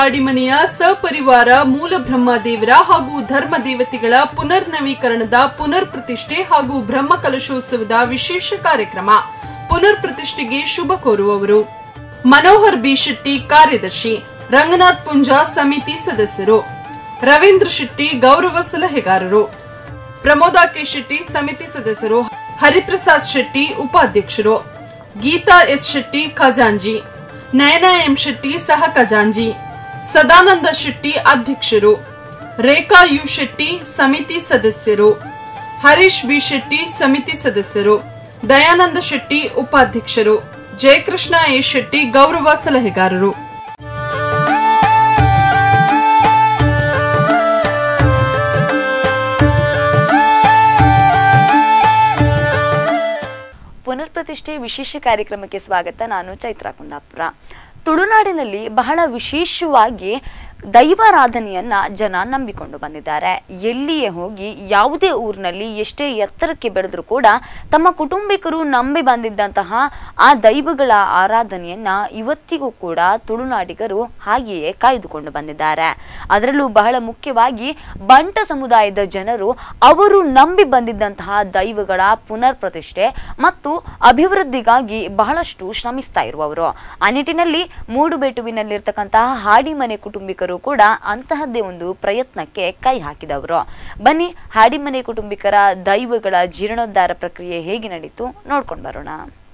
ಹಾಡಿಮನೆಯ ಸಪರಿವಾರ ಮೂಲ ಬ್ರಹ್ಮದೇವರ ಹಾಗೂ ಧರ್ಮ ದೇವತೆಗಳ ಪುನರ್ ನವೀಕರಣದ ಪುನರ್ ಪ್ರತಿಷ್ಠೆ ಹಾಗೂ ಬ್ರಹ್ಮ ಕಲಶೋತ್ಸವದ ವಿಶೇಷ ಕಾರ್ಯಕ್ರಮ ಪುನರ್ ಪ್ರತಿಷ್ಠೆಗೆ ಶುಭ ಕೋರುವವರು ಮನೋಹರ್ ಬಿ ಶೆಟ್ಟಿ ಕಾರ್ಯದರ್ಶಿ ರಂಗನಾಥ್ ಪುಂಜಾ ಸಮಿತಿ ಸದಸ್ಯರು ರವೀಂದ್ರ ಶೆಟ್ಟಿ ಗೌರವ ಸಲಹೆಗಾರರು ಪ್ರಮೋದಾ ಕೆ ಶೆಟ್ಟಿ ಸಮಿತಿ ಸದಸ್ಯರು ಹರಿಪ್ರಸಾದ್ ಶೆಟ್ಟಿ ಉಪಾಧ್ಯಕ್ಷರು ಗೀತಾ ಎಸ್ ಶೆಟ್ಟಿ ಖಜಾಂಜಿ ನಯನ ಎಂ ಶೆಟ್ಟಿ ಸಹ ಖಜಾಂಜಿ ಸದಾನಂದ ಶೆಟ್ಟಿ ಅಧ್ಯಕ್ಷರು ರೇಖಾ ಯು ಶೆಟ್ಟಿ ಸಮಿತಿ ಸದಸ್ಯರು ಹರೀಶ್ ಬಿ ಶೆಟ್ಟಿ ಸಮಿತಿ ಸದಸ್ಯರು ದಯಾನಂದ ಶೆಟ್ಟಿ ಉಪಾಧ್ಯಕ್ಷರು ಜಯಕೃಷ್ಣ ಎ ಶೆಟ್ಟಿ ಗೌರವ ಸಲಹೆಗಾರರು ಪುನರ್ ಪ್ರತಿಷ್ಠೆ ವಿಶೇಷ ಕಾರ್ಯಕ್ರಮಕ್ಕೆ ಸ್ವಾಗತ ನಾನು ಚೈತ್ರ ಕುಂದಾಪುರ ತುಳುನಾಡಿನಲ್ಲಿ ಬಹಳ ವಿಶೇಷವಾಗಿ ದೈವಾರಾಧನೆಯನ್ನ ಜನ ನಂಬಿಕೊಂಡು ಬಂದಿದ್ದಾರೆ ಎಲ್ಲಿಯೇ ಹೋಗಿ ಯಾವುದೇ ಊರಿನಲ್ಲಿ ಎಷ್ಟೇ ಎತ್ತರಕ್ಕೆ ಬೆಳೆದರೂ ಕೂಡ ತಮ್ಮ ಕುಟುಂಬಿಕರು ನಂಬಿ ಬಂದಿದ್ದಂತಹ ಆ ದೈವಗಳ ಆರಾಧನೆಯನ್ನ ಇವತ್ತಿಗೂ ಕೂಡ ತುಳುನಾಡಿಗರು ಹಾಗೆಯೇ ಕಾಯ್ದುಕೊಂಡು ಬಂದಿದ್ದಾರೆ ಅದರಲ್ಲೂ ಬಹಳ ಮುಖ್ಯವಾಗಿ ಬಂಟ ಸಮುದಾಯದ ಜನರು ಅವರು ನಂಬಿ ಬಂದಿದ್ದಂತಹ ದೈವಗಳ ಪುನರ್ ಪ್ರತಿಷ್ಠೆ ಮತ್ತು ಅಭಿವೃದ್ಧಿಗಾಗಿ ಬಹಳಷ್ಟು ಶ್ರಮಿಸ್ತಾ ಇರುವವರು ಆ ನಿಟ್ಟಿನಲ್ಲಿ ಮೂಡುಬೆಟುವಿನಲ್ಲಿರ್ತಕ್ಕಂತಹ ಹಾಡಿಮನೆ ಕುಟುಂಬಿಕರು ಕೂಡ ಅಂತಹದ್ದೇ ಒಂದು ಪ್ರಯತ್ನಕ್ಕೆ ಕೈ ಹಾಕಿದವರು ಬನ್ನಿ ಹಾಡಿಮನೆ ಕುಟುಂಬಿಕರ ದೈವಗಳ ಜೀರ್ಣೋದ್ಧಾರ ಪ್ರಕ್ರಿಯೆ ಹೇಗೆ ನಡೀತು ನೋಡ್ಕೊಂಡು ಬರೋಣ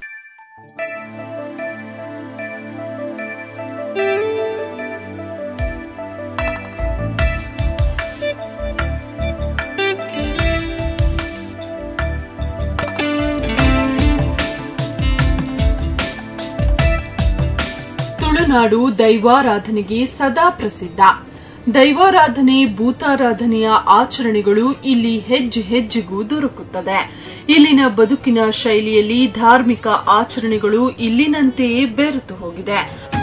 ತುಳುನಾಡು ದೈವಾರಾಧನೆಗೆ ಸದಾ ಪ್ರಸಿದ್ಧ ದೈವಾರಾಧನೆ ಭೂತಾರಾಧನೆಯ ಆಚರಣೆಗಳು ಇಲ್ಲಿ ಹೆಜ್ಜೆ ಹೆಜ್ಜೆಗೂ ದೊರಕುತ್ತದೆ ಇಲ್ಲಿನ ಬದುಕಿನ ಶೈಲಿಯಲ್ಲಿ ಧಾರ್ಮಿಕ ಆಚರಣೆಗಳು ಇಲ್ಲಿನಂತೆಯೇ ಬೆರೆತು ಹೋಗಿದೆ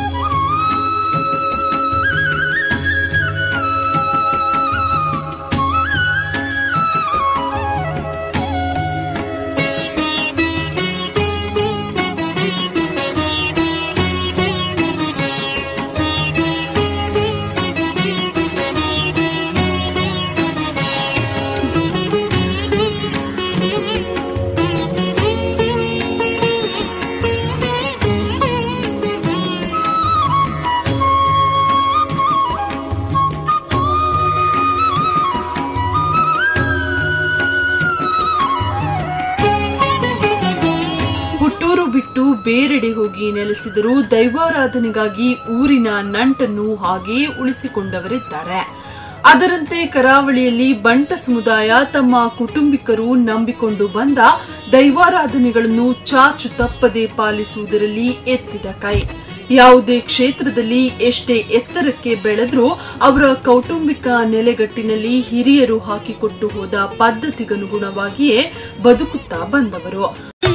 ಹುಟ್ಟೂರು ಬಿಟ್ಟು ಬೇರೆಡೆ ಹೋಗಿ ನೆಲೆಸಿದರೂ ದೈವಾರಾಧನೆಗಾಗಿ ಊರಿನ ನಂಟನ್ನು ಹಾಗೆಯೇ ಉಳಿಸಿಕೊಂಡವರಿದ್ದಾರೆ ಅದರಂತೆ ಕರಾವಳಿಯಲ್ಲಿ ಬಂಟ ಸಮುದಾಯ ತಮ್ಮ ಕುಟುಂಬಿಕರು ನಂಬಿಕೊಂಡು ಬಂದ ದೈವಾರಾಧನೆಗಳನ್ನು ಚಾಚು ತಪ್ಪದೆ ಪಾಲಿಸುವುದರಲ್ಲಿ ಎತ್ತಿದ ಕೈ ಯಾವುದೇ ಕ್ಷೇತ್ರದಲ್ಲಿ ಎಷ್ಟೇ ಎತ್ತರಕ್ಕೆ ಬೆಳೆದ್ರೂ ಅವರ ಕೌಟುಂಬಿಕ ನೆಲೆಗಟ್ಟಿನಲ್ಲಿ ಹಿರಿಯರು ಹಾಕಿಕೊಟ್ಟು ಹೋದ ಪದ್ಧತಿಗನುಗುಣವಾಗಿಯೇ ಬದುಕುತ್ತಾ ಬಂದವರು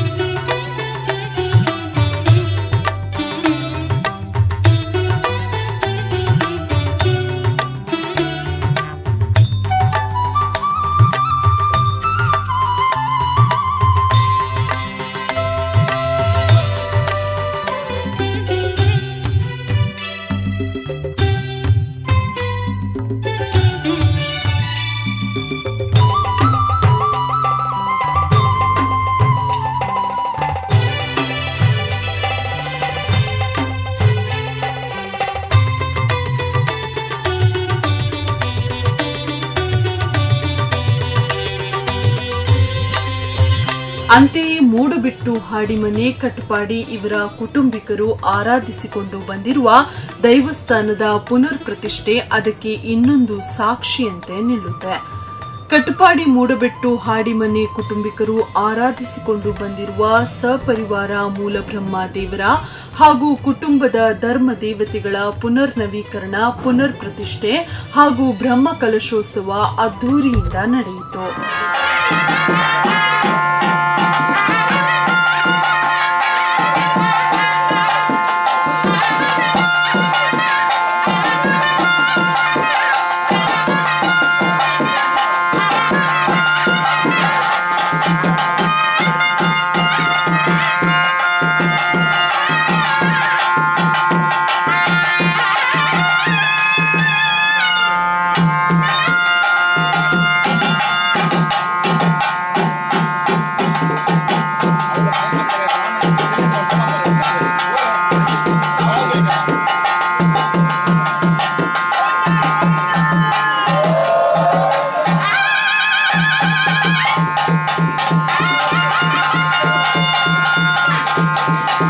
ಅಂತೆಯೇ ಮೂಡುಬಿಟ್ಟು ಹಾಡಿಮನೆ ಕಟ್ಟಪಾಡಿ ಇವರ ಕುಟುಂಬಿಕರು ಆರಾಧಿಸಿಕೊಂಡು ಬಂದಿರುವ ದೈವಸ್ಥಾನದ ಪುನರ್ ಪ್ರತಿಷ್ಠೆ ಅದಕ್ಕೆ ಇನ್ನೊಂದು ಸಾಕ್ಷಿಯಂತೆ ನಿಲ್ಲುತ್ತೆ ಕಟ್ಟಪಾಡಿ ಮೂಡಬೆಟ್ಟು ಹಾಡಿಮನೆ ಕುಟುಂಬಿಕರು ಆರಾಧಿಸಿಕೊಂಡು ಬಂದಿರುವ ಸಪರಿವಾರ ಮೂಲಬ್ರಹ್ಮ ದೇವರ ಹಾಗೂ ಕುಟುಂಬದ ಧರ್ಮ ದೇವತೆಗಳ ಪುನರ್ ನವೀಕರಣ ಪುನರ್ ಪ್ರತಿಷ್ಠೆ ಹಾಗೂ ಬ್ರಹ್ಮ ಕಲಶೋತ್ಸವ ಅದ್ದೂರಿಯಿಂದ ನಡೆಯಿತು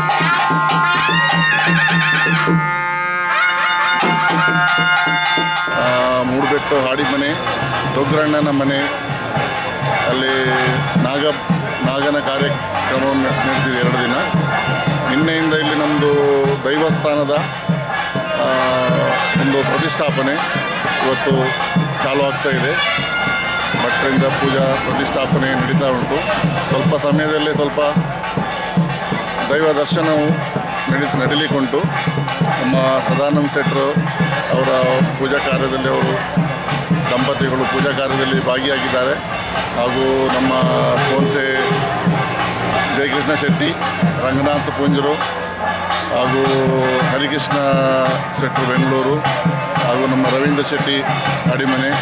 ಆ, ಮೂಡುಬೆಟ್ಟು ಹಾಡಿಮನೆ ದೊಗ್ಗಣ್ಣನ ಮನೆ ಅಲ್ಲಿ ನಾಗ ನಾಗನ ಕಾರ್ಯಕ್ರಮವನ್ನು ನಡೆಸಿದೆ ಎರಡು ದಿನ ನಿನ್ನೆಯಿಂದ ಇಲ್ಲಿ ನಮ್ಮದು ದೈವಸ್ಥಾನದ ಆ, ಒಂದು ಪ್ರತಿಷ್ಠಾಪನೆ ಇವತ್ತು ಚಾಲು ಆಗ್ತಾ ಇದೆ ಭಟ್ರಿಂದ ಪೂಜಾ ಪ್ರತಿಷ್ಠಾಪನೆ ನಡೀತಾ ಉಂಟು ಸ್ವಲ್ಪ ಸಮಯದಲ್ಲೇ ಸ್ವಲ್ಪ ದೈವ ದರ್ಶನವು ನಡಿ ನಡೀಲಿಕ್ಕುಂಟು ನಮ್ಮ ಸದಾನಂದ ಶೆಟ್ಟರು ಅವರ ಪೂಜಾ ಕಾರ್ಯದಲ್ಲಿ ಅವರು ದಂಪತಿಗಳು ಪೂಜಾ ಕಾರ್ಯದಲ್ಲಿ ಭಾಗಿಯಾಗಿದ್ದಾರೆ ಹಾಗೂ ನಮ್ಮ ಕೋನ್ಸೆ ಜಯಕೃಷ್ಣ ಶೆಟ್ಟಿ ರಂಗನಾಥ್ ಪುಂಜರು ಹಾಗೂ ಹರಿಕೃಷ್ಣ ಶೆಟ್ಟರು ಬೆಂಗಳೂರು ಹಾಗೂ ನಮ್ಮ ರವೀಂದ್ರ ಶೆಟ್ಟಿ ಅಡಿಮನೆ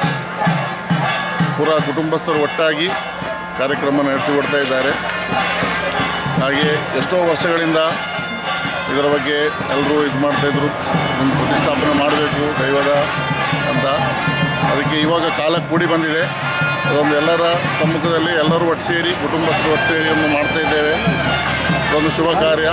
ಪೂರಾ ಕುಟುಂಬಸ್ಥರು ಒಟ್ಟಾಗಿ ಕಾರ್ಯಕ್ರಮ ನಡೆಸಿಕೊಡ್ತಾ ಇದ್ದಾರೆ ಹಾಗೆ ಎಷ್ಟೋ ವರ್ಷಗಳಿಂದ ಇದರ ಬಗ್ಗೆ ಎಲ್ಲರೂ ಇದು ಮಾಡ್ತಾಯಿದ್ರು ಒಂದು ಪ್ರತಿಷ್ಠಾಪನೆ ಮಾಡಬೇಕು ದೈವದ ಅಂತ ಅದಕ್ಕೆ ಇವಾಗ ಕಾಲ ಕೂಡಿ ಬಂದಿದೆ ಅದೊಂದು ಎಲ್ಲರ ಸಮ್ಮುಖದಲ್ಲಿ ಎಲ್ಲರೂ ಒಟ್ಟು ಸೇರಿ ಕುಟುಂಬಸ್ಥರು ಒಟ್ಟು ಸೇರಿ ಒಂದು ಮಾಡ್ತಾ ಇದ್ದೇವೆ ಇದೊಂದು ಶುಭ ಕಾರ್ಯ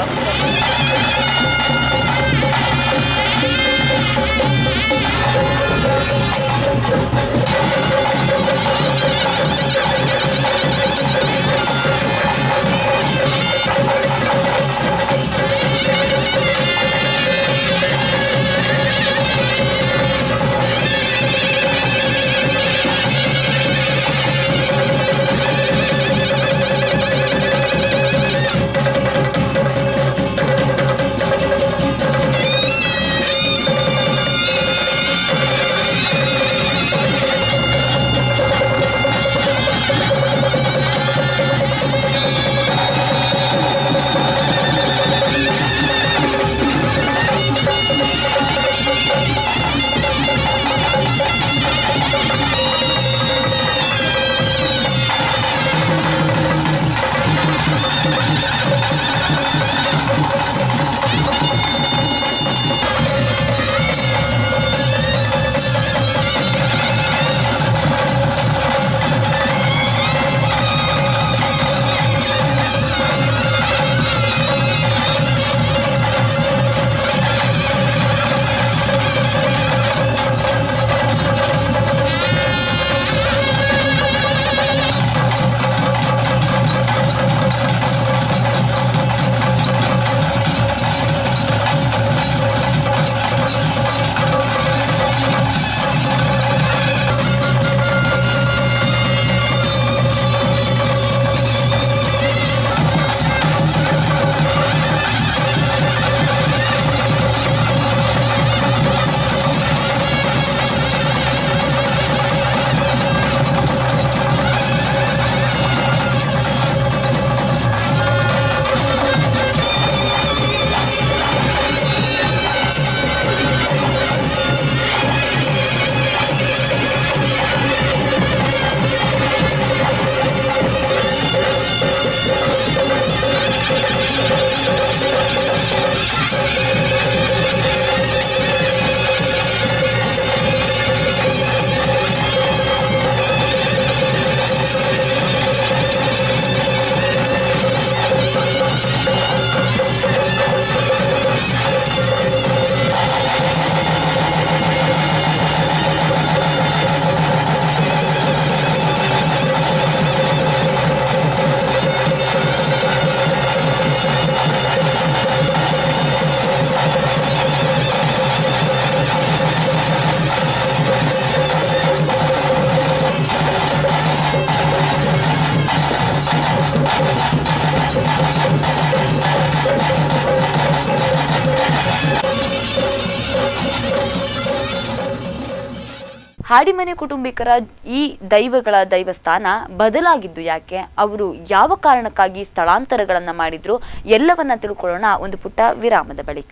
ಹಾಡಿಮನೆ ಕುಟುಂಬಿಕರ ಈ ದೈವಗಳ ದೈವಸ್ಥಾನ ಬದಲಾಗಿದ್ದು ಯಾಕೆ ಅವರು ಯಾವ ಕಾರಣಕ್ಕಾಗಿ ಸ್ಥಳಾಂತರಗಳನ್ನ ಮಾಡಿದ್ರು ಎಲ್ಲವನ್ನ ತಿಳ್ಕೊಳ್ಳೋಣ ಒಂದು ಪುಟ್ಟ ವಿರಾಮದ ಬಳಿಕ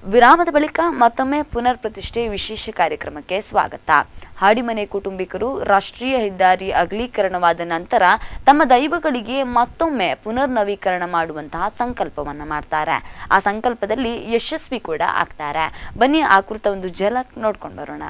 ವಿರಾಮದ ಬಳಿಕ ಮತ್ತೊಮ್ಮೆ ಪುನರ್ ಪ್ರತಿಷ್ಠೆ ವಿಶೇಷ ಕಾರ್ಯಕ್ರಮಕ್ಕೆ ಸ್ವಾಗತ ಹಾಡಿಮನೆ ಕುಟುಂಬಿಕರು ರಾಷ್ಟ್ರೀಯ ಹೆದ್ದಾರಿ ಅಗಲೀಕರಣವಾದ ನಂತರ ತಮ್ಮ ದೈವಗಳಿಗೆ ಮತ್ತೊಮ್ಮೆ ಪುನರ್ ನವೀಕರಣ ಮಾಡುವಂತಹ ಸಂಕಲ್ಪವನ್ನ ಮಾಡ್ತಾರೆ ಆ ಸಂಕಲ್ಪದಲ್ಲಿ ಯಶಸ್ವಿ ಕೂಡ ಆಗ್ತಾರೆ ಬನ್ನಿ ಆ ಕುರಿತ ಒಂದು ಝಲಕ್ ನೋಡ್ಕೊಂಡು ಬರೋಣ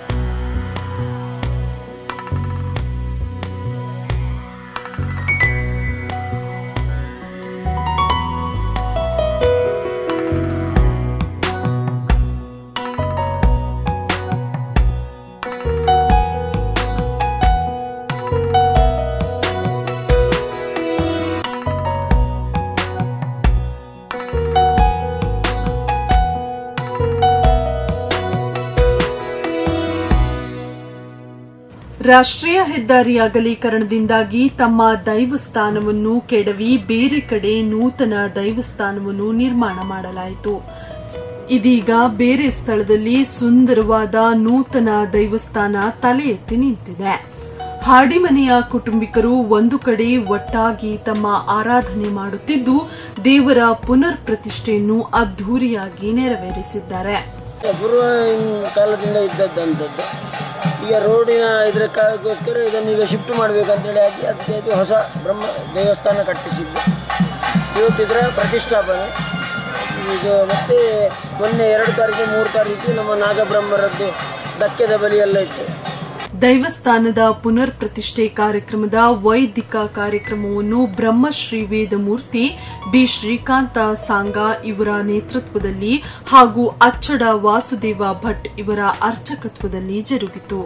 ರಾಷ್ಟ್ರೀಯ ಹೆದ್ದಾರಿ ಅಗಲೀಕರಣದಿಂದಾಗಿ ತಮ್ಮ ದೈವಸ್ಥಾನವನ್ನು ಕೆಡವಿ ಬೇರೆ ಕಡೆ ನೂತನ ದೈವಸ್ಥಾನವನ್ನು ನಿರ್ಮಾಣ ಮಾಡಲಾಯಿತು ಇದೀಗ ಬೇರೆ ಸ್ಥಳದಲ್ಲಿ ಸುಂದರವಾದ ನೂತನ ದೈವಸ್ಥಾನ ತಲೆ ಎತ್ತಿ ನಿಂತಿದೆ ಹಾಡಿಮನೆಯ ಕುಟುಂಬಿಕರು ಒಂದು ಕಡೆ ಒಟ್ಟಾಗಿ ತಮ್ಮ ಆರಾಧನೆ ಮಾಡುತ್ತಿದ್ದು ದೇವರ ಪುನರ್ ಪ್ರತಿಷ್ಠೆಯನ್ನು ಅದ್ಧೂರಿಯಾಗಿ ನೆರವೇರಿಸಿದ್ದಾರೆ ಗುರುವ ಕಾಲದಿಂದ ಇದ್ದದ್ದಂಥದ್ದು ಈಗ ರೋಡಿನ ಇದಕ್ಕೋಸ್ಕರ ಇದನ್ನು ಈಗ ಶಿಫ್ಟ್ ಮಾಡಬೇಕಂತೇಳಿ ಆಗಿ ಅದಕ್ಕೆ ಇದು ಹೊಸ ಬ್ರಹ್ಮ ದೇವಸ್ಥಾನ ಕಟ್ಟಿಸಿದ್ದು ಇವತ್ತು ಇದರ ಪ್ರತಿಷ್ಠಾಪನೆ ಇದು ಮತ್ತೆ ಮೊನ್ನೆ ಎರಡು ತಾರೀಕು ಮೂರು ತಾರೀಕು ನಮ್ಮ ನಾಗಬ್ರಹ್ಮರದ್ದು ಧಕ್ಕೆದ ಬಲಿಯೆಲ್ಲ ಇತ್ತು ದೈವಸ್ಥಾನದ ಪುನರ್ ಪ್ರತಿಷ್ಠೆ ಕಾರ್ಯಕ್ರಮದ ವೈದಿಕ ಕಾರ್ಯಕ್ರಮವನ್ನು ಬ್ರಹ್ಮಶ್ರೀ ವೇದಮೂರ್ತಿ ಬಿ ಶ್ರೀಕಾಂತ ಸಾಂಗ ಇವರ ನೇತೃತ್ವದಲ್ಲಿ ಹಾಗೂ ಅಚ್ಚಡ ವಾಸುದೇವ ಭಟ್ ಇವರ ಅರ್ಚಕತ್ವದಲ್ಲಿ ಜರುಗಿತು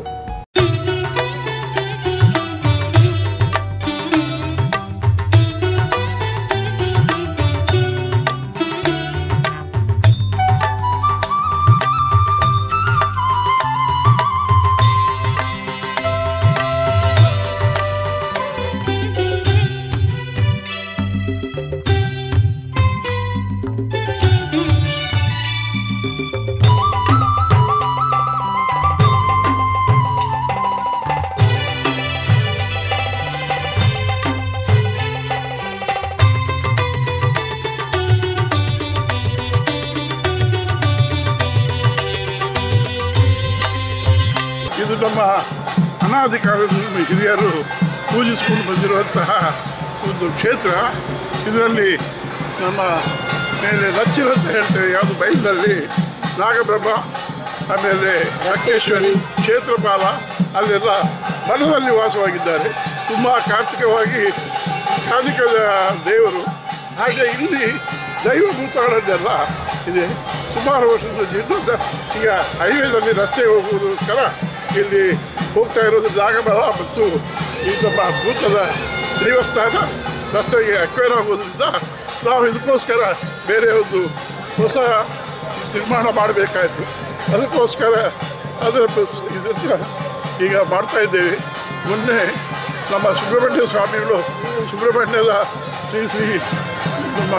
ಇದು ನಮ್ಮ ಅನಾದಿ ಕಾಲದಿಂದ ಹಿರಿಯರು ಪೂಜಿಸ್ಕೊಂಡು ಬಂದಿರುವಂತಹ ಒಂದು ಕ್ಷೇತ್ರ ಇದರಲ್ಲಿ ನಮ್ಮ ಮೇಲೆ ಲಚ್ಚಿರ ಅಂತ ಹೇಳ್ತೇವೆ ಯಾವುದು ಬೈಲದಲ್ಲಿ ನಾಗಬ್ರಹ್ಮ ಆಮೇಲೆ ಲಕ್ಕೇಶ್ವರಿ ಕ್ಷೇತ್ರಪಾಲ ಅಲ್ಲೆಲ್ಲ ಬನದಲ್ಲಿ ವಾಸವಾಗಿದ್ದಾರೆ ತುಂಬ ಕಾರ್ತಿಕವಾಗಿ ಕಾರ್ತಿಕದ ದೇವರು ಹಾಗೆ ಇಲ್ಲಿ ದೈವಭೂತಗಳನ್ನೆಲ್ಲ ಇದೆ ಸುಮಾರು ವರ್ಷದ ನಿರ್ಬಂಧ ಈಗ ಹೈವೇದಲ್ಲಿ ರಸ್ತೆ ಹೋಗುವುದಕ್ಕೋಸ್ಕರ ಇಲ್ಲಿ ಹೋಗ್ತಾ ಇರೋದು ನಾಗಬಲ ಮತ್ತು ಈ ನಮ್ಮ ಭೂತದ ದೇವಸ್ಥಾನ ರಸ್ತೆಗೆ ಅಕ್ವೈರ್ ಆಗೋದ್ರಿಂದ ನಾವು ಇದಕ್ಕೋಸ್ಕರ ಬೇರೆ ಒಂದು ಹೊಸ ನಿರ್ಮಾಣ ಮಾಡಬೇಕಾಯಿತು ಅದಕ್ಕೋಸ್ಕರ ಅದರ ಪ- ಇದನ್ನ ಈಗ ಮಾಡ್ತಾ ಇದ್ದೇವೆ ಮೊನ್ನೆ ನಮ್ಮ ಸುಬ್ರಹ್ಮಣ್ಯ ಸ್ವಾಮಿಗಳು ಸುಬ್ರಹ್ಮಣ್ಯದ ಶ್ರೀ ಶ್ರೀ ನಮ್ಮ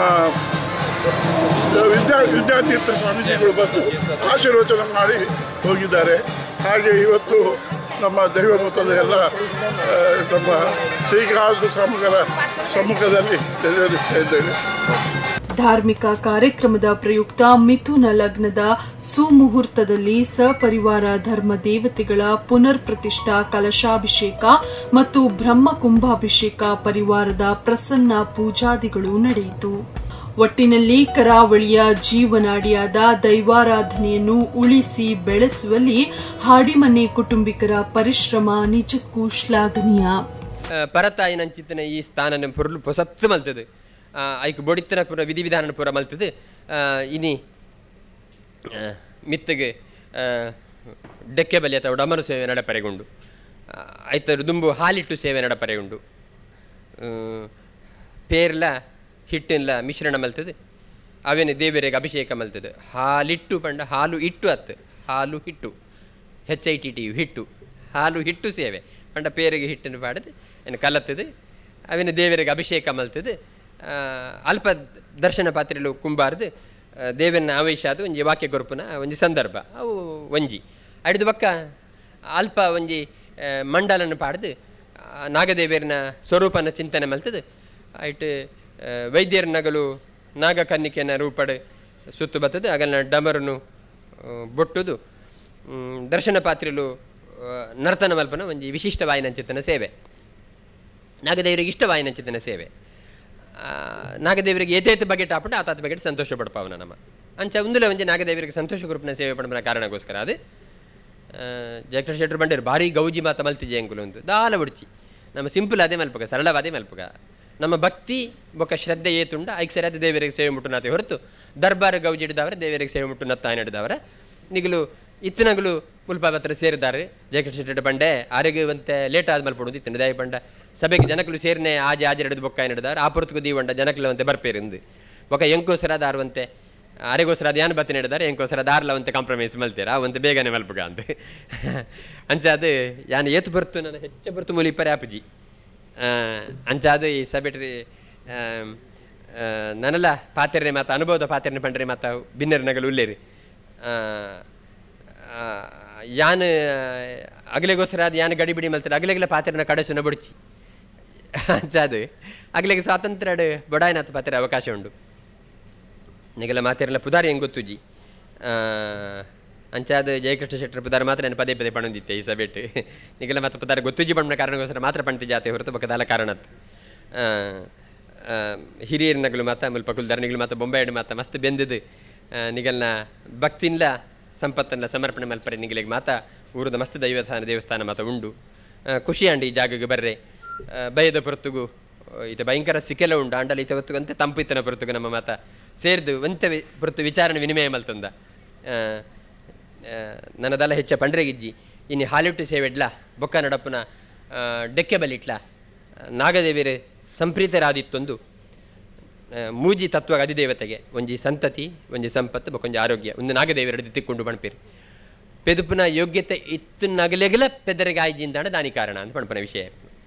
ವಿದ್ಯಾ ವಿದ್ಯಾತೀರ್ಥ ಸ್ವಾಮೀಜಿಗಳು ಬಂದು ಆಶೀರ್ವಚನ ಮಾಡಿ ಹೋಗಿದ್ದಾರೆ ಹಾಗೆ ಇವತ್ತು ನಮ್ಮ ದೈವಮುಖದ ಎಲ್ಲ ಆ, ನಮ್ಮ ಶ್ರೀಕಾಂತ ಸ್ವಾಮಿಗಳ ಸಮ್ಮುಖದಲ್ಲಿ ನೆರವೇರಿಸ್ತಾ ಇದ್ದೇವೆ ಧಾರ್ಮಿಕ ಕಾರ್ಯಕ್ರಮದ ಪ್ರಯುಕ್ತ ಮಿಥುನ ಲಗ್ನದ ಸುಮುಹೂರ್ತದಲ್ಲಿ ಸಪರಿವಾರ ಧರ್ಮ ದೇವತೆಗಳ ಪುನರ್ ಪ್ರತಿಷ್ಠಾ ಕಲಶಾಭಿಷೇಕ ಮತ್ತು ಬ್ರಹ್ಮ ಕುಂಭಾಭಿಷೇಕ ಪರಿವಾರದ ಪ್ರಸನ್ನ ಪೂಜಾದಿಗಳು ನಡೆಯಿತು ಒಟ್ಟಿನಲ್ಲಿ ಕರಾವಳಿಯ ಜೀವನಾಡಿಯಾದ ದೈವಾರಾಧನೆಯನ್ನು ಉಳಿಸಿ ಬೆಳೆಸುವಲ್ಲಿ ಹಾಡಿಮನೆ ಕುಟುಂಬಿಕರ ಪರಿಶ್ರಮ ನಿಜಕ್ಕೂ ಶ್ಲಾಘನೀಯ ಪರತಾಯಿನಂಚಿತ್ತಿನ ಈ ಸ್ಥಾನನ ಪೊರ್ಲು ಪೊಸತ್ತು ಮಲ್ತದು ಐಕ್ ಬೊಡಿತನ ಪೂರ ವಿಧಿ ವಿಧಾನ ಪೂರ ಮಲ್ತದು ಆ, ಇನಿ ಆ, ಮಿತ್ತಗೆ ಆ, ಡೆಕ್ಕೆ ಬಲಿ ಅಥವಾ ಡಮರು ಸೇವೆ ನಡಪರೆಗೊಂಡು ಐತ ದುಂಬು ಹಾಲಿಟ್ಟು ಸೇವೆ ನಡಪರೆಗೊಂಡು ಆ, ಪೇರ್ಲ ಹಿಟ್ಟಿನ್ಲ ಮಿಶ್ರಣ ಮಲ್ತದು ಅವೇನು ದೇವರಿಗೆ ಅಭಿಷೇಕ ಮಲ್ತದು ಹಾಲಿಟ್ಟು ಪಂಡ ಹಾಲು ಇಟ್ಟು ಅತ್ತು ಹಾಲು ಹಿಟ್ಟು ಹೆಚ್ ಐ ಟಿ ಟಿ ಹಿಟ್ಟು ಹಾಲು ಹಿಟ್ಟು ಸೇವೆ ಪಂಡ ಪೇರಿಗೆ ಹಿಟ್ಟನ್ನು ಪಾಡದು ಏನು ಕಲತ್ತದು ಅವಿನ ದೇವರಿಗೆ ಅಭಿಷೇಕ ಮಲ್ತದು ಆ, ಅಲ್ಪ ದರ್ಶನ ಪಾತ್ರೆಲು ಕುಂಬಾರ್ದು ಆ, ದೇವನ ಆವೇಶ ಅದು ಒಂಜಿ ವಾಕ್ಯ ಗೊರುಪುನ ಒಂಜಿ ಸಂದರ್ಭ ಅವು ಒಂಜಿ ಅಡಿದ ಬಕ್ಕ ಅಲ್ಪ ಒಂಜಿ ಆ, ಮಂಡಲನ್ನು ಪಾಡ್ದು ಆ, ನಾಗದೇವಿಯರ್ನ ಸ್ವರೂಪನ ಚಿಂತನೆ ಮಲ್ತದು ಐಟ್ ವೈದ್ಯರ ನಗಲು ನಾಗಕನ್ನಿಕೆನ ರೂಪಡ್ ಸುತ್ತು ಬರ್ತದೆ ಆಗಲ್ಲ ಡಮರನ್ನು ಆ, ಬೊಟ್ಟುದು ಮ್, ದರ್ಶನ ಪಾತ್ರೆಲು ಆ, ನರ್ತನ ಮಲ್ಪನ ಒಂಜಿ ವಿಶಿಷ್ಟ ವಾಯಿನಂಚಿತನ ಸೇವೆ ನಾಗದೇವರಿಗೆ ಇಷ್ಟ ವಾಯಿನಂಚಿತನ ಸೇವೆ ಆ, ನಾಗದೇವರಿಗೆ ಏತೇತ ಬಗೆಟ್ ಆಪುಂಡು ಆತಾತ ಬಗೆಟ್ ಸಂತೋಷ ಪಡ್ಪಾವನ ನಮ್ಮ ಅಂಚ ಉಂದುಲೆ ಒಂಜಿ ನಾಗದೇವರಿಗೆ ಸಂತೋಷ ಗ್ರೂಪ್ನ ಸೇವೆ ಪಡ್ಪನ ಕಾರಣಗೋಸ್ಕರ ಅದು ಜಯಕೃಷ್ಣ ಶೆಟ್ಟರು ಬಂಡೇರು ಭಾರಿ ಗೌಜಿ ಮಾತ ಮಲ್ತಿಜೆ ಅಂಕುಲು ಒಂದು ದಾಲ ಬಿಡ್ಚಿ ನಮ್ಮ ಸಿಂಪಲ್ ಅದೇ ಮಲ್ಪಗ ಸರಳವಾದೇ ಮಲ್ಪಗ ನಮ್ಮ ಭಕ್ತಿ ಬೊಕ್ಕ ಶ್ರದ್ಧೆ ಏತುಂಡ ಐಕ್ ಸರಿಯಾದ ದೇವರಿಗೆ ಸೇವೆ ಮುಟ್ಟು ನಾತೆ ಹೊರತು ದರ್ಬಾರ್ ಗೌಜಿ ಹಿಡಿದವರ ದೇವರಿಗೆ ಸೇವೆ ಮುಟ್ಟು ನತ್ತ ಹಿಡಿದವರ ನಿಗಲು ಇತ್ತಿನಗಲು ಮುಲ್ಪ ಹತ್ರ ಸೇರಿದ್ದಾರೆ ಜಯಕೃಷ್ಣ ಶೆಟ್ಟರು ಬಂಡೆ ಆರೋಗ್ಯವಂತೆ ಲೇಟ್ ಆದ ಮಲ್ಪಡುದು ಇತ್ತಿನ ದಯ ಪಂಡ ಸಭೆಗೆ ಜನಕಲು ಸೇರಿನೆ ಆಜೆ ಆಜೆ ಹಿಡಿದು ಬೊಕ್ಕ ಹಿಡಿದವರು ಆ ಪುರತ್ಕು ದೀವಂಡ ಜನಕಲವಂತೆ ಬರ್ಪೇರಿಂದು ಬೊಕ್ಕ ಎಂಕೋಸರ ದಾರುವಂತೆ ಅರೆಗೋಸ್ಕರ ಅದು ಏನು ಬತ್ತನೆ ಹಿಡಿದಾರೆ ಎಂಕೋಸ್ಕರ ದಾರ್ಲ ಒಂತೆ ಕಾಂಪ್ರಮೈಸ್ ಮಲ್ತೀರ ಅವಂತೆ ಬೇಗನೆ ಮಲ್ಪಗ ಅಂತ ಅಂಚ ಅದು ಯಾನು ಏತು ಬರ್ತು ನನ್ನ ಹೆಚ್ಚು ಬರ್ತು ಮೂಲಿಪ್ಪರೆ ಆಪುಜಿ ಆ, ಅಂಚ ಅದು ಈ ಸಭೆಟ್ರಿ ನನ್ನೆಲ್ಲ ಪಾತ್ರೆ ಮಾತ ಅನುಭವದ ಪಾತ್ರೆ ಪಂಡ್ರೆ ಮಾತ ಬಿನ್ನರ್ ನಗಲು ಉಲ್ಲೇರಿ ಆ, ಆ, ಯಾನ್ ಅಗಲೆಗೋಸ್ಕರ ಅದು ಯಾನ್ ಗಡಿ ಬಿಡಿ ಮಲ್ತಾರೆ ಅಗಲೆಗೆಲ್ಲ ಪಾತ್ರೆನ ಕಡೆಸುನ ಬುಡ್ಚಿ ಅಂಚ ಅದು ಅಗಲೆಗೆ ಸ್ವಾತಂತ್ರ್ಯ ಬೊಡಾಯಿನಾಥ ಪಾತ್ರೆ ಅವಕಾಶ ಉಂಡು ನಿಗಲ ಮಾತಿರಲ್ಲ ಪುದಾರಿ ಹೆಂಗೆ ಗೊತ್ತುಜಿ ಅಂಚಾದ ಜಯಕೃಷ್ಣ ಶೆಟ್ಟರ್ ಪುದಾರ ಮಾತ್ರ ನಾನು ಪದೇ ಪದೇ ಪಣಂದಿತ್ತೆ ಈ ಸಭೆಟ್ ನಿಗಲ ಮಾತ್ರ ಪುದಾರ ಗೊತ್ತುಜಿ ಪಣ್ಣ ಕಾರಣಗೋಸ್ಕರ ಮಾತ್ರ ಪಣ್ತಿ ಜಾತೆ ಹೊರತು ಬಕದಾಲ ಕಾರಣತ್ ಹಿರಿಯರ ನಗಲು ಮಾತ ಮುಲ್ಪ ಕುಲ್ದಾರ ನಿಗಲು ಮಾತ ಬೊಂಬಾಯಿಡು ಮಾತ ಮಸ್ತ್ ಬೆಂದದು ನಿಗಲ್ನ ಭಕ್ತಿನ್ಲ ಸಂಪತ್ತನ್ನ ಸಮರ್ಪಣೆ ಮಲ್ಪರೆ ನಿಗಲಿಗೆ ಮಾತ ಊರದ ಮಸ್ತ್ ದೈವಸ್ಥಾನ ದೇವಸ್ಥಾನ ಮಾತ ಉಂಡು ಆ, ಖುಷಿ ಅಂಡಿ ಈ ಜಾಗಕ್ಕೆ ಬರ್ರೆ ಆ, ಭಯದ ಪೊರ್ತುಗು ಇದು ಭಯಂಕರ ಸಿಕ್ಕೆಲ್ಲ ಉಂಡು ಅಂಡಲ ಈತ ಹೊತ್ತು ಅಂತೆ ತಂಪು ಇತ್ತನ ಪೊರ್ತುಗು ನಮ್ಮ ಮಾತ ಸೇರ್ದು ಒಂತೆ ವಿ- ಪೊರ್ತು ವಿಚಾರಣೆ ವಿನಿಮಯ ಮಲ್ತಂದ ಆ, ಆ, ನನ್ನದಲ್ಲ ಹೆಚ್ಚ ಪಂಡ್ರೆಗಿಜ್ಜಿ ಇನ್ನು ಹಾಲಿವುಡ್ ಸೇವೆಡ್ಲ ಬೊಕ್ಕ ನಡಪ್ಪನ ಆ, ಡೆಕ್ಕೆ ಬಲಿಟ್ಲ ನಾಗದೇವಿಯರ ಸಂಪ್ರೀತರಾದಿತ್ತೊಂದು ಆ, ಮೂಜಿ ತತ್ವ ಅಧಿದೇವತೆಗೆ ಒಂಜಿ ಸಂತತಿ ಒಂಜಿ ಸಂಪತ್ತು ಬೊಕೊಂಜಿ ಆರೋಗ್ಯ ಒಂದು ನಾಗದೇವರಡು ತಿಕ್ಕೊಂಡು ಬಣ್ಪೇರು ಪೆದುಪುನ ಯೋಗ್ಯತೆ ಇತ್ತು ನಗಲೆಗಲ ಪೆದರಿಗೆ ಆಯ್ಜಿಂದಾಣ ದಾನಿ ಕಾರಣ ಅಂತ ಪಣಪನ ವಿಷಯ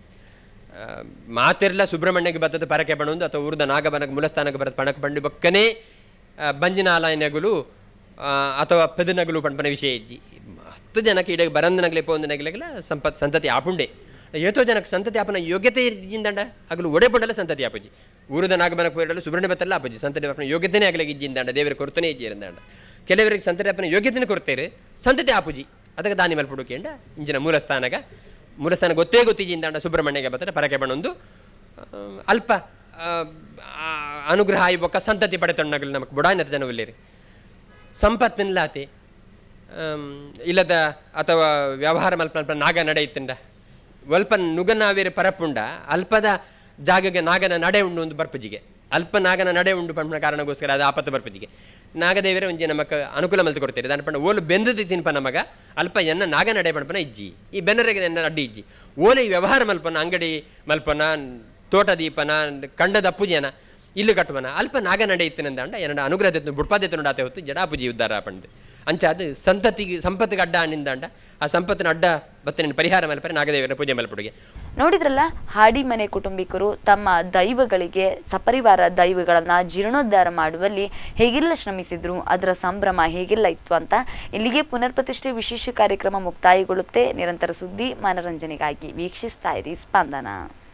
ಆ, ಮಾತೆರ್ಲ ಸುಬ್ರಹ್ಮಣ್ಯಗೆ ಬತ್ತದ ಪರಕೆ ಬಣೊಂದು ಅಥವಾ ಊರ್ದ ನಾಗಬನಗ ಮೂಲಸ್ಥಾನಕ್ಕೆ ಬರದ ಪಣಕ ಬಂಡು ಬೊಕ್ಕನೆ ಬಂಜಿನಾಲಯನಗುಲು ಆ, ಅಥವಾ ಪೆದನಗಲು ಪಣಪನ ವಿಷಯ ಇಜ್ಜಿ ಮಸ್ತ್ ಜನಕ್ಕೆ ಇಡಗೆ ಬರಂದ ನಗಲೆ ಪೋಂದು ನಗಲೆಗಲ ಸಂಪತ್ ಸಂತತಿ ಆಪುಂಡೆ ಏತೋ ಜನಕ್ಕೆ ಸಂತತಿ ಆಪನ ಯೋಗ್ಯತೆ ಇದ್ದಿಂದಂಡ ಆಗಲು ಒಡೆ ಪಂಡಲ ಸಂತತಿ ಆಪುಜಿ ಊರದ ನಾಗಮನ ಪೋರಲು ಸುಬ್ರಹ್ಮಣ್ಯ ಬತ್ತಲ್ಲ ಆಪುಜಿ ಸಂತತಿ ಆಪನ ಯೋಗ್ಯತೆನೇ ಆಗಲಿಗೆ ಇಜ್ಜಿಂದಂಡ ದೇವರ ಕೊರತನೇ ಇಜ್ಜಿ ಇರಂದಂಡ ಕೆಲವರಿಗೆ ಸಂತತಿ ಆಪನ ಯೋಗ್ಯತೆನೇ ಕೊಡ್ತೇರು ಸಂತತಿ ಆಪುಜಿ ಅದಕ್ಕೆ ದಾನಿ ಮಲ್ಪುಡುಕೆ ಅಂಡ ಇಂಜಿನ ಮೂಲಸ್ಥಾನಗ ಮೂಲಸ್ಥಾನ ಗೊತ್ತೇ ಗೊತ್ತಿಜಿಂದಂಡ ಸುಬ್ರಹ್ಮಣ್ಯಗೆ ಬರ್ತಾರೆ ಪರಕೆ ಬಣ್ಣೊಂದು ಆ, ಅಲ್ಪ ಆ, ಆ, ಅನುಗ್ರಹ ಆಯಿ ಬೊಕ್ಕ ಸಂತತಿ ಪಡೆತೊಣ್ಣಗಲು ನಮಗೆ ಬುಡಾಯಿನತ ಜನವಿಲ್ಲೇರಿ ಸಂಪತ್ತಿನ್ಲಾತಿ ಆಮ್, ಇಲ್ಲದ ಅಥವಾ ವ್ಯವಹಾರ ಮಲ್ಪ ಮಲ್ಪ ನಾಗ ನಡೆಯುತ್ತಂಡ ಒಲ್ಪ ನುಗನಾವೇರಿ ಪರಪುಂಡ ಅಲ್ಪದ ಜಾಗಗೆ ನಾಗನ ನಡೆ ಉಂಡು ಒಂದು ಬರ್ಪಜಿಗೆ ಅಲ್ಪ ನಾಗನ ನಡೆ ಉಂಡು ಪಂಪನ ಕಾರಣಗೋಸ್ಕರ ಅದು ಆಪತ್ತು ಬರ್ಪಜಿಗೆ ನಾಗದೇವರೇ ಒಂಜಿ ನಮಕ್ ಅನುಕೂಲ ಮಲ್ತು ಕೊಡ್ತೀರಿ ದಾನ ಪಂಡ ಓಲು ಬೆಂದದಿ ತಿನ್ಪ ನಮಗ ಅಲ್ಪ ಎನ್ನ ನಾಗ ನಡೆ ಪಂಪನ ಇಜ್ಜಿ ಈ ಬೆನ್ನರೆಗೆ ಎನ್ನ ಅಡ್ಡಿ ಇಜ್ಜಿ ಓಲೆ ಈ ವ್ಯವಹಾರ ಮಲ್ಪನ ಅಂಗಡಿ ಮಲ್ಪನ ತೋಟ ದೀಪನ ಕಂಡದ ಅಪ್ಪುಜಿಯನ ಇಲ್ಲು ಕಟ್ಟುವನ ಅಲ್ಪ ನಾಗ ನಡೆಯುತ್ತೇನೆಂದ ಎನ್ನಡ ಅನುಗ್ರಹ ಬುಡ್ಪಾದೆ ತುಂಡಾತೆ ಹೊತ್ತು ಜಡಾಪುಜಿ ಉದ್ಧಾರ ಪಂಡು ಅಂಚ ಅದು ಸಂತತಿಗೆ ಸಂಪತ್ತಿಗೆ ಅಡ್ಡ ನಿಂದಂಡ ಆ ಸಂಪತ್ತಿನ ಅಡ್ಡ ಬತ್ತನ ಪರಿಹಾರ ಮಲ್ಪರೆ ನಾಗದೇವರ ಪೂಜೆ ಮಲ್ಪಡುಗೆ ನೋಡಿದ್ರಲ್ಲ ಹಾಡಿ ಮನೆ ಕುಟುಂಬಿಕರು ತಮ್ಮ ದೈವಗಳಿಗೆ ಸಪರಿವಾರ ದೈವಗಳನ್ನ ಜೀರ್ಣೋದ್ಧಾರ ಮಾಡುವಲ್ಲಿ ಹೇಗೆಲ್ಲ ಶ್ರಮಿಸಿದ್ರು ಅದರ ಸಂಭ್ರಮ ಹೇಗೆಲ್ಲ ಇತ್ತು ಅಂತ ಇಲ್ಲಿಗೆ ಪುನರ್ ಪ್ರತಿಷ್ಠೆ ವಿಶೇಷ ಕಾರ್ಯಕ್ರಮ ಮುಕ್ತಾಯಗೊಳ್ಳುತ್ತೆ ನಿರಂತರ ಸುದ್ದಿ ಮನರಂಜನೆಗಾಗಿ ವೀಕ್ಷಿಸ್ತಾ ಇರಿ ಸ್ಪಂದನ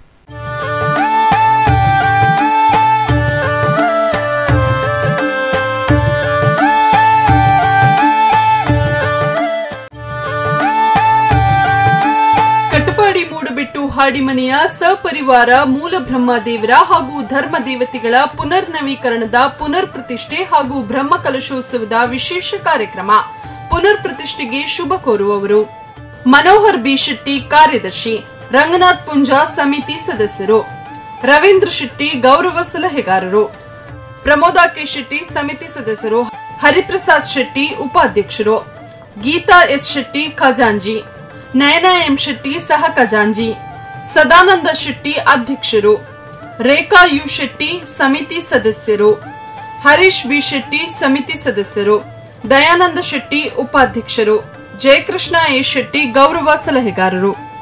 ಕಟಪಾಡಿ ಮೂಡಬಿಟ್ಟು ಹಾಡಿಮನೆಯ ಸಪರಿವಾರ ಮೂಲ ಬ್ರಹ್ಮದೇವರ ಹಾಗೂ ಧರ್ಮ ದೇವತೆಗಳ ಪುನರ್ ನವೀಕರಣದ ಪುನರ್ ಪ್ರತಿಷ್ಠೆ ಹಾಗೂ ಬ್ರಹ್ಮ ಕಲಶೋತ್ಸವದ ವಿಶೇಷ ಕಾರ್ಯಕ್ರಮ ಪುನರ್ ಪ್ರತಿಷ್ಠೆಗೆ ಶುಭ ಕೋರುವವರು ಮನೋಹರ್ ಬಿ ಶೆಟ್ಟಿ ಕಾರ್ಯದರ್ಶಿ ರಂಗನಾಥ್ ಪುಂಜಾ ಸಮಿತಿ ಸದಸ್ಯರು ರವೀಂದ್ರ ಶೆಟ್ಟಿ ಗೌರವ ಸಲಹೆಗಾರರು ಪ್ರಮೋದಾ ಕೆ ಶೆಟ್ಟಿ ಸಮಿತಿ ಸದಸ್ಯರು ಹರಿಪ್ರಸಾದ್ ಶೆಟ್ಟಿ ಉಪಾಧ್ಯಕ್ಷರು ಗೀತಾ ಎಸ್ ಶೆಟ್ಟಿ ಖಜಾಂಜಿ ನಯನ ಎಂ ಶೆಟ್ಟಿ ಸಹ ಖಜಾಂಜಿ ಸದಾನಂದ ಶೆಟ್ಟಿ ಅಧ್ಯಕ್ಷರು ರೇಖಾ ಯು ಶೆಟ್ಟಿ ಸಮಿತಿ ಸದಸ್ಯರು ಹರೀಶ್ ಬಿ ಶೆಟ್ಟಿ ಸಮಿತಿ ಸದಸ್ಯರು ದಯಾನಂದ ಶೆಟ್ಟಿ ಉಪಾಧ್ಯಕ್ಷರು ಜಯಕೃಷ್ಣ ಎ ಶೆಟ್ಟಿ ಗೌರವ ಸಲಹೆಗಾರರು